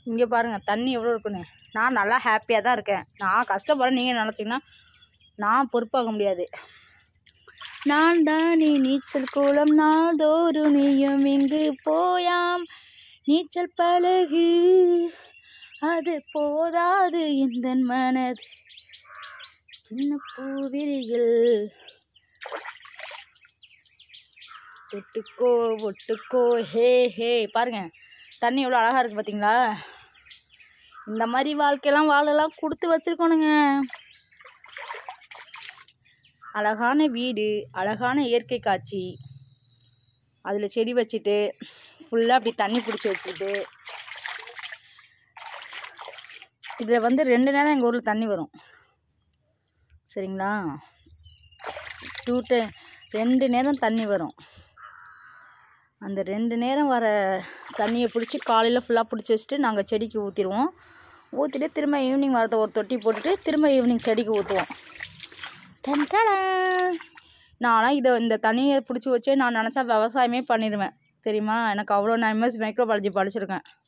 இங்கே பாருங்கள் தண்ணி எவ்வளோ இருக்குன்னு நான் நல்லா ஹாப்பியாக தான் இருக்கேன் நான் கஷ்டப்படுறேன் நீங்கள் நினச்சிங்கன்னா நான் பொறுப்பாக முடியாது நான் தானே நீச்சல் குளம் நாள்தோறும் நீயும் இங்கு போயாம் நீச்சல் பழகு அது போதாது இந்த மனது சின்ன பூவிரிகள் தொட்டுக்கோ ஒட்டுக்கோ ஹே ஹே பாருங்க தண்ணி எவ்வளோ அழகாக இருக்குது பார்த்தீங்களா இந்த மாதிரி வாழ்க்கையெல்லாம் வாழலாம் கொடுத்து வச்சுருக்கணுங்க அழகான வீடு அழகான இயற்கை காட்சி அதில் செடி வச்சுட்டு ஃபுல்லாக அப்படி தண்ணி பிடிச்சி வச்சுக்கிட்டு இதில் வந்து ரெண்டு நேரம் எங்கள் ஊரில் தண்ணி வரும் சரிங்களா டூ டே ரெண்டு நேரம் தண்ணி வரும் அந்த ரெண்டு நேரம் வர தண்ணியை பிடிச்சி காலையில் ஃபுல்லாக பிடிச்சி வச்சுட்டு நாங்கள் செடிக்கு ஊற்றிடுவோம் ஊற்றிட்டு திரும்ப ஈவினிங் வரத ஒரு தொட்டி போட்டுட்டு திரும்ப ஈவினிங் செடிக்கு ஊற்றுவோம் நான்லாம் இதை இந்த தண்ணியை பிடிச்சி வச்சே நான் நினச்சா விவசாயமே பண்ணிடுவேன் தெரியுமா எனக்கு அவ்வளோ நான் எம்எஸ் மைக்ரோபாலஜி படிச்சிருக்கேன்